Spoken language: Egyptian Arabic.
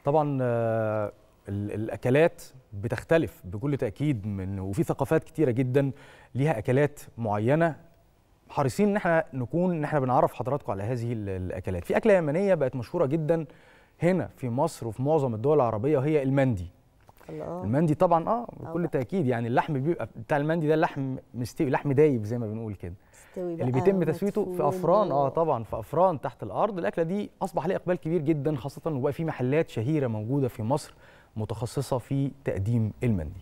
طبعا آه، ال- الاكلات بتختلف بكل تاكيد من وفي ثقافات كتيره جدا ليها اكلات معينه حريصين ان احنا نكون ان احنا بنعرف حضراتكم على هذه ال- الاكلات في اكله يمنيه بقت مشهوره جدا هنا في مصر وفي معظم الدول العربيه وهي المندي الله المندي طبعا اه بكل بقى. تاكيد يعني اللحم بيبقى بتاع المندي ده لحم مستوي لحم دايب زي ما بنقول كده استوي اللي بقى بيتم تسويته في مدفون افران اه و- طبعا في افران تحت الارض الاكله دي اصبح لها اقبال كبير جدا خاصه وبقى في محلات شهيره موجوده في مصر متخصصه في تقديم المندي